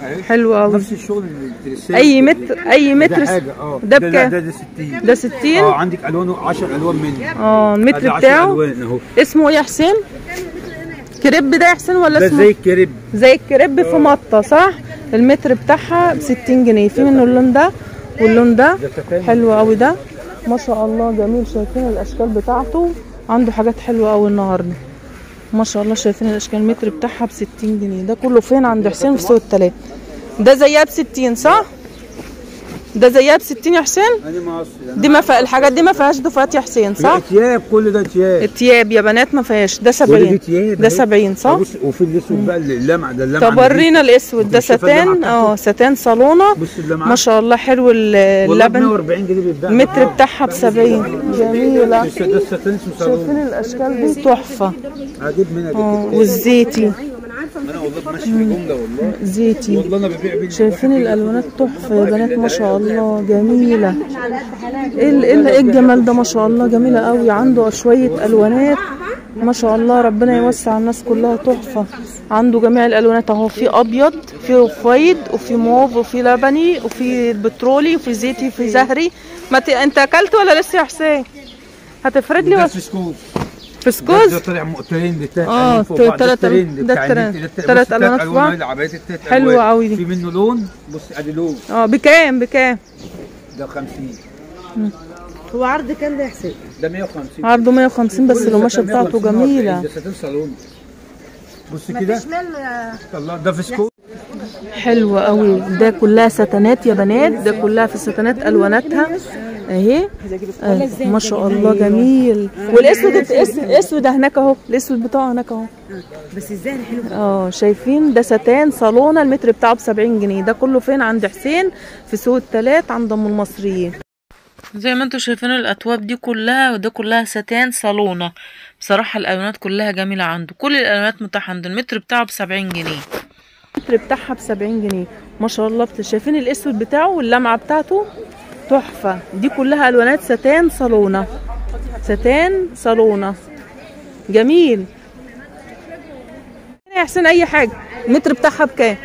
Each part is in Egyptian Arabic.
أهي. حلو قوي نفس الشغل اللي الترسات اي دي. متر اي ده متر حاجه اه ده لا، بكام ده ده 60 ده 60 اه عندك الوانه 10 الوان منه اه المتر ده 10 بتاعه الوان اهو اسمه ايه يا حسين كريب ده يا حسين ولا ده اسمه زي الكريب زي الكريب في مطه صح المتر بتاعها ب 60 جنيه في منه اللون ده واللون ده ده ستان حلو قوي ده ما شاء الله جميل شايفين الاشكال بتاعته عنده حاجات حلوه قوي النهارده ما شاء الله شايفين الاشكال المتر بتاعها ب 60 جنيه ده كله فين عند حسين في سوق التلات ده زيها ب 60 صح ده زيها ب 60 يا حسين انا ما اصلي دي ما ف... الحاجات دي ما فيهاش دفعات يا حسين لا صح تياب كل ده تياب التياب يا بنات ما فيهاش ده كل دي 70 تياب ده أهي. 70 صح بص وفي الاسود بقى اللمعه ده اللمعه طب ورينا الاسود ده أنت شايفة اللمعة ستان بتاعته؟ اه ستان صالونه بص اللمعه ما شاء الله حلو ال- والله اللبن 140 جنيه بيتباع المتر بتاعها ب 70 جميله ده الستان اسمه صالون شايفين الاشكال دي تحفه هجيب منها اه دي والزيتي انا والله ماشي بجمله والله زيتي والله انا ببيع بيه شايفين الالوانات تحفه يا بنات ما شاء الله جميله ايه ال- ايه ال- إيه الجمال ده ما شاء الله جميله قوي عنده شويه الوانات ما شاء الله ربنا يوسع الناس كلها تحفه عنده جميع الالوانات اهو في ابيض في رفيد وفي موف وفي لبني وفي بترولي وفي زيتي وفي زهري ما ت... انت اكلت ولا لسه يا حسين هتفرد لي ده وس... فسكوز فسكوز ده طلع م- ترند ده آه، فوق بعض. تلات- الترند ده بتاع الترند. النت. ده تلات بص، ألوانات في بعض. العبايات التلات حلوة ألوان. أوي دي. في منه لون بص ادي لون اه بكام بكام ده 50 هو عرض كام ده يا حسين؟ ده 150 عرضه 150 بس كل القماشه ستان بتاعته 150 جميله ده ستان صالون بص كده مفيش منه يا الله ده فسكوز حلوة قوي ده كلها ستانات يا بنات ده كلها في الستانات الواناتها اهي آه، ما شاء الله جميل والاسود الاسود الاسود هناك اهو الاسود بتاعه هناك اهو بس ازاي حلو اه شايفين ده ستان صالونه المتر بتاعه ب 70 جنيه ده كله فين عند حسين في سوق التلات عند ام المصريين زي ما انتم شايفين الاتواب دي كلها وده كلها ستان صالونه بصراحه الالوانات كلها جميله عنده كل الالوانات متاحه عنده المتر بتاعه ب 70 جنيه المتر بتاعها ب 70 جنيه ما شاء الله بت- شايفين الاسود بتاعه واللمعه بتاعته تحفه دي كلها الوانات ستان صالونه ستان صالونه جميل يا حسين اي حاجه المتر بتاعها بكام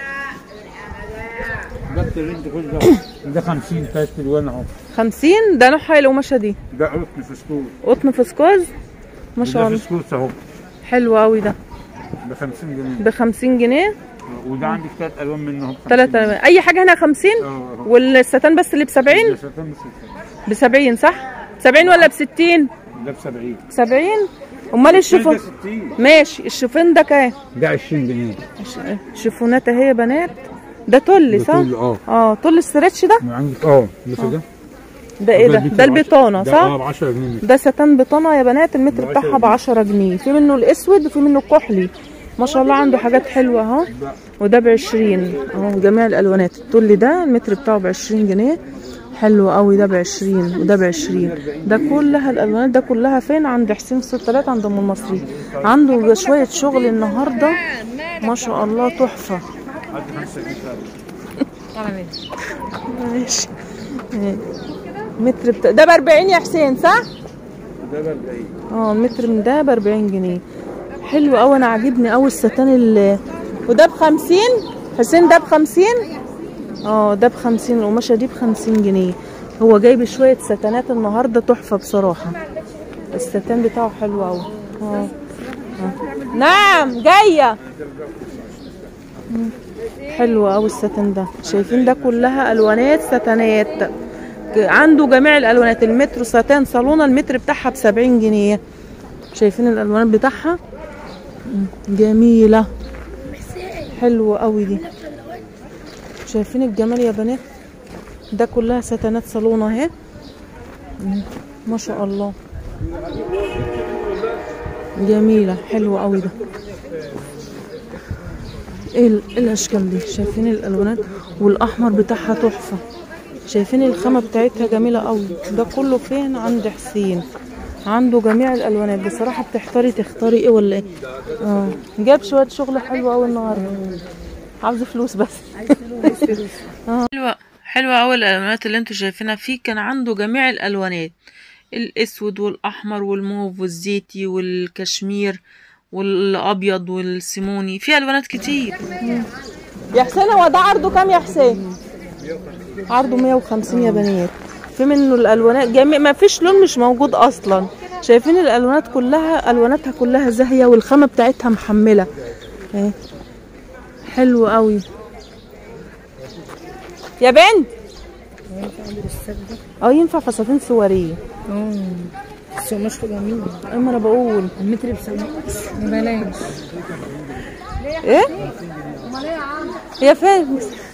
ده الترند كله ده 50 تلات الوان اهو 50 ده نوعها ايه القماشه دي ده قطن فسكوز قطن فسكوز ما شاء ده الله فسكوز اهو حلو قوي ده ب 50 جنيه ب 50 جنيه وده عندك تلات الوان منه اهو ب 50 ثلاثة اي حاجه هنا 50 اه اهو والستان بس اللي ب 70 ده ستان ب بس 70 صح 70 ولا ب 60 ده ب 70 70 امال ده الشيفون 60 ماشي الشيفون ده كام ده 20 جنيه الشيفونات اهي يا بنات ده تل ده صح تل، اه. اه تل الستريتش ده عندك اه بص ده ده ايه ده ده البيطانه ده اه صح ب 10 جنيه ده ستان بيطانه يا بنات المتر ب 10 بتاعها ب 10 جنيه في منه الاسود وفي منه الكحلي ما شاء الله عنده حاجات حلوه اهو وده ب 20 اهو جميع الالوانات التل ده المتر بتاعه ب 20 جنيه حلو قوي ده ب 20 وده ب 20 ده كلها الالوانات ده كلها فين عند حسين في الثلاث عند ام المصري عنده شويه شغل النهارده ما شاء الله تحفه ماشي متر بتا... ده ب 40 يا حسين صح؟ ده ب 40 اه المتر من ده ب 40 جنيه حلو قوي انا عاجبني قوي الستان ال وده ب 50 حسين ده ب 50 اه ده ب 50 القماشه دي ب 50 جنيه هو جايب شويه ستانات النهارده تحفه بصراحه الستان بتاعه حلو قوي اه آه. نعم جايه مم. حلو قوي الستان ده شايفين ده كلها الوانات ستانات عنده جميع الالوانات المتر ستان صالونه المتر بتاعها ب 70 جنيه شايفين الالوانات بتاعها مم. جميله حلوه قوي دي شايفين الجمال يا بنات ده كلها ستانات صالونه اهي مم. ما شاء الله جميله حلوه قوي ده ايه ال- إيه الاشكال دي شايفين الالوانات والاحمر بتاعها تحفه شايفين الخامه بتاعتها جميله قوي ده كله فين عند حسين عنده جميع الالوانات بصراحه بتحتاري تختاري ايه ولا ايه اه جاب شويه شغل حلو قوي النهارده عاوزه فلوس بس حلوه حلوه قوي الالوانات اللي انتوا شايفينها فيه كان عنده جميع الالوانات الاسود والاحمر والموف والزيتي والكشمير والابيض والسيموني في الوانات كتير يا حسين هو ده عرضه كام يا حسين عرضه 150 يا بنات في منه الالوانات جميع ما فيش لون مش موجود اصلا شايفين الالوانات كلها الواناتها كلها زاهيه والخامه بتاعتها محمله اهي حلو قوي يا بنت اه ينفع فساتين سواريه بس قماشته جميل اما انا بقول المتر بسبعين ببلاش ايه هي فين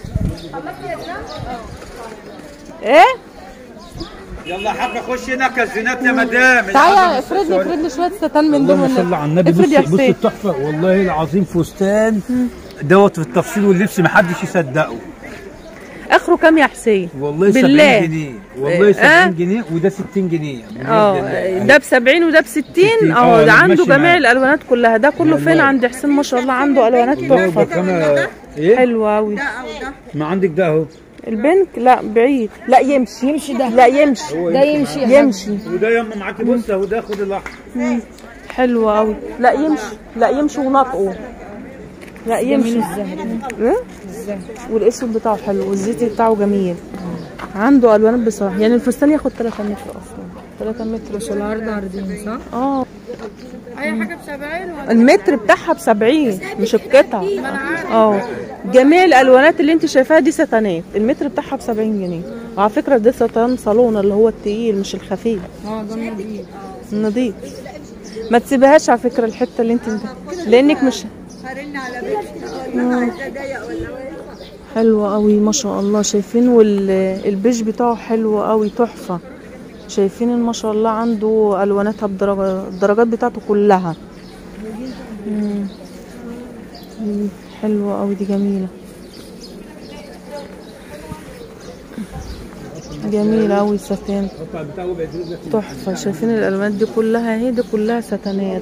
ايه يلا حبه خش هنا كالزينات يا مدام تعالى افردني افردني شويه ستان من دول اللهم صل على النبي افرد يا بص بص حسين التحفه والله العظيم فستان دوت في التفصيل واللبس محدش يصدقه اخره كام يا حسين والله بالله. 70 جنيه والله إيه، 70 آه؟ جنيه وده 60 جنيه اه ده ب 70 وده ب 60 60. اه آه، ده عنده ماشي جميع معاك. الالوانات كلها ده كله فين عند حسين ما شاء الله عنده الوانات تحفه كما ايه حلو قوي ما عندك ده اهو البنك لا بعيد لا يمشي يمشي ده لا يمشي ده يمشي يمشي وده يما معاكي بص اهو ده خد الاحمر حلو قوي لا يمشي لا يمشي ونطقه لا يمشي إيه؟ والاسود بتاعه حلو والزيتي بتاعه جميل عنده الوانات بصراحه يعني الفستان ياخد 3 متر اصلا 3 متر مش العرض عرضين صح؟ اه المتر بتاعها ب 70 مش القطع اه جميع الالوانات اللي انت شايفاها دي ستانات المتر بتاعها ب 70 جنيه وعلى فكره ده ستان صالون اللي هو التقيل مش الخفيف اه ده نضيف نضيف ما تسيبهاش على فكره الحته اللي انت لانك مش آه. حلوة قوي ما شاء الله شايفين والبيج بتاعه حلو قوي تحفة شايفين ما شاء الله عنده الواناتها بدرجة الدرجات بتاعته كلها مم. مم. حلوة قوي دي جميلة جميلة قوي الستان تحفة شايفين الالوانات دي كلها اهي دي كلها ستانات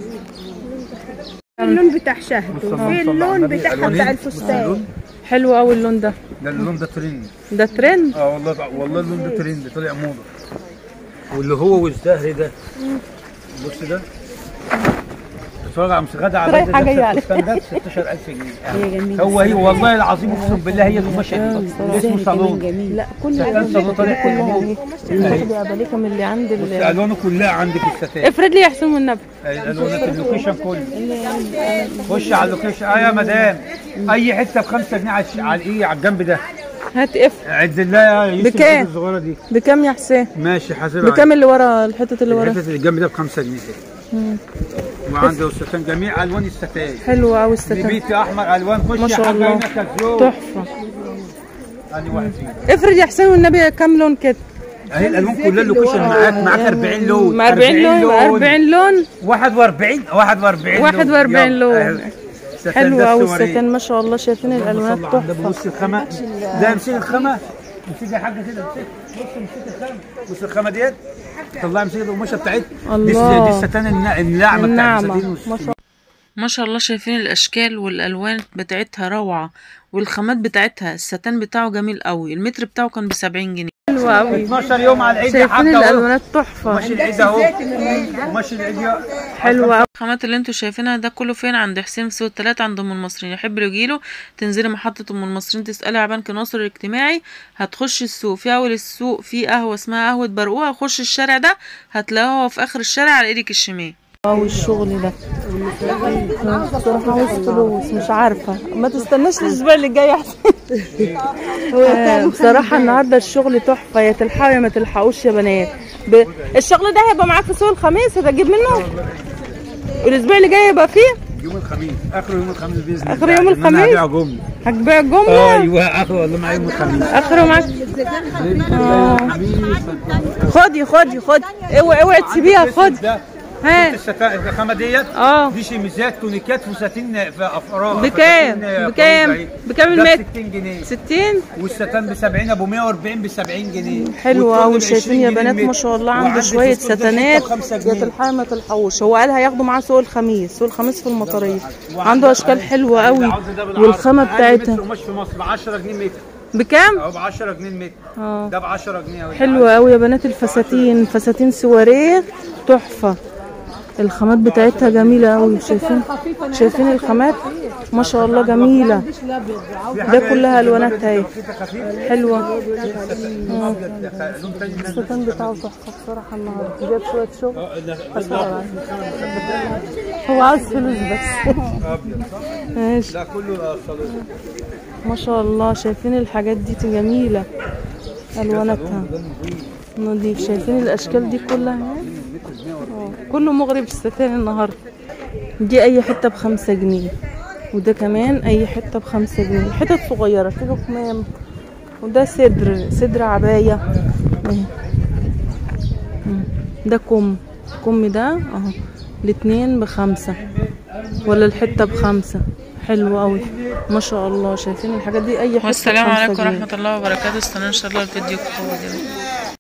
اللون بتاع شهد وفي اللون بتاعها بتاع الفستان حلو قوي اللون ده ده اللون ده ترند ده ترند اه والله والله اللون ده ترند طلع موضه واللي هو والزهري ده بص ده اتفرج على مسغده على رايحة ده جاية ده عليه. الفستان ده ب 16000 جنيه هي جميلة هو هي والله العظيم اقسم بالله هي القماشه دي اسمه صالون جميل لا كل ستان الالوان صالون طالع كلها حلو اهي تاخدي عباليكا من اللي عند بص ال... الوانه كلها عندك الستان افرد لي يا حسين والنبي الالوانات اللوكيشن كله خش على اللوكيشن اه يا مدام اي حته ب 5 جنيه على الش- على ايه على الجنب ده هات اف عد الله يا يوسف بكام؟ الحتة الصغيره دي بكام يا حسين ماشي حاسبها بكام اللي ورا الحتة اللي ورا الحته اللي الجنب ده ب 5 جنيه كده وعنده الستان جميع الوان الستان حلوة قوي الستان نبيتي احمر الوان خش ما يا شاء حاجه الله. هنا كالزوم تحفة اني واحد فيهم افرد يا حسين والنبي كام لون كده اهي الالوان كلها اللوكيشن معاك معاك 40 لون مع 40 لون 40 لون 41 41 41 لون. أهي. ستان حلو ده قوي السواريه. الستان ما شاء الله شايفين الالوانات صلى على النبي تحفة بص الخامة ده امسك الخامة امسك يا حاجة كده امسك بص امسك الخامة بص الخامة ديت طلعي امسك القماشة بتاعتها دي الله. دي الستان النا- الناعمة بتاعت الناعمة الستين ما شاء ما شاء الله شايفين الاشكال والالوان بتاعتها روعة والخامات بتاعتها الستان بتاعه جميل قوي المتر بتاعه كان ب 70 جنيه حلو قوي 12 يوم على العيد يا شايفين حاجة اهو الالوانات تحفة ماشي العيد اهو ماشي العيد يا حلوة قوي الخامات اللي انتوا شايفينها ده كله فين عند حسين في سوق التلاتة عند ام المصريين يحب يجيله تنزلي محطة ام المصريين تسألي على بنك ناصر الاجتماعي هتخشي السوق في اول السوق في قهوة اسمها قهوة برقوقة خش الشارع ده هتلاقوها في اخر الشارع على ايدك الشمال واو الشغل ده بصراحة عاوز فلوس مش عارفة ما تستناش الاسبوع اللي جاي احسن آه، بصراحة النهاردة الشغل تحفة يا تلحقوا يا ما تلحقوش يا بنات ب... الشغل ده هيبقى معاك في سوق الخميس هتجيب منه الاسبوع اللي جاي يبقى فيه يوم الخميس اخر يوم الخميس باذن آخر الله يوم لأن أنا الخميس؟ هبيع جملة هتبيع الجملة ايوه اخر والله معايا يوم الخميس اخره معاك خدي خدي خدي اوعي اوعي تسيبيها خدي ده ها الستان الخامة ديت اه دي شيميزات تونيكات فساتين في افراح بكام؟ فساتين بكام؟ فروزة. بكام ده المتر؟ 60 جنيه 60 والستان ب 70 ابو 140 ب 70 جنيه حلو والطن قوي ب شايفين يا 20 جنيه بنات ما المتر. شاء الله عنده وعندك شويه فستان ده ستانات ستة وخمسة يا جنيه. تلحقي ما تلحقوش هو قال هياخده معاه سوق الخميس سوق الخميس في المطريه عنده اشكال حلوه قوي العرض ده بالعرض. والخامه أقل بتاعتها متر قماش في مصر ب 10 جنيه متر بكام اهو ب 10 جنيه المتر اه ده ب 10 جنيه اهو حلوه قوي يا بنات الفساتين فساتين سواريه تحفه الخامات بتاعتها جميلة قوي شايفين شايفين الخامات ما شاء الله جميلة ده كلها الوانات اهي حلوة آه. الستان بتاعه تحفة بصراحة النهاردة جاب شوية شغل أسعار عليه. هو عاوز فلوس بس ماشي لا كله صالون ما شاء الله شايفين الحاجات دي جميلة ألواناتها نضيف شايفين الأشكال دي كلها آه، كله مغرب الستان النهاردة دي أي حتة بخمسة جنيه وده كمان أي حتة بخمسة جنيه حتت صغيرة كده كمام وده صدر صدر عباية أهي. مم. ده كم كم ده اهو الاتنين بخمسة ولا الحتة بخمسة حلو قوي ما شاء الله شايفين الحاجات دي اي حتة والسلام بخمسة عليكم جنيه. ورحمة الله وبركاته استنى ان شاء الله الفيديو قوي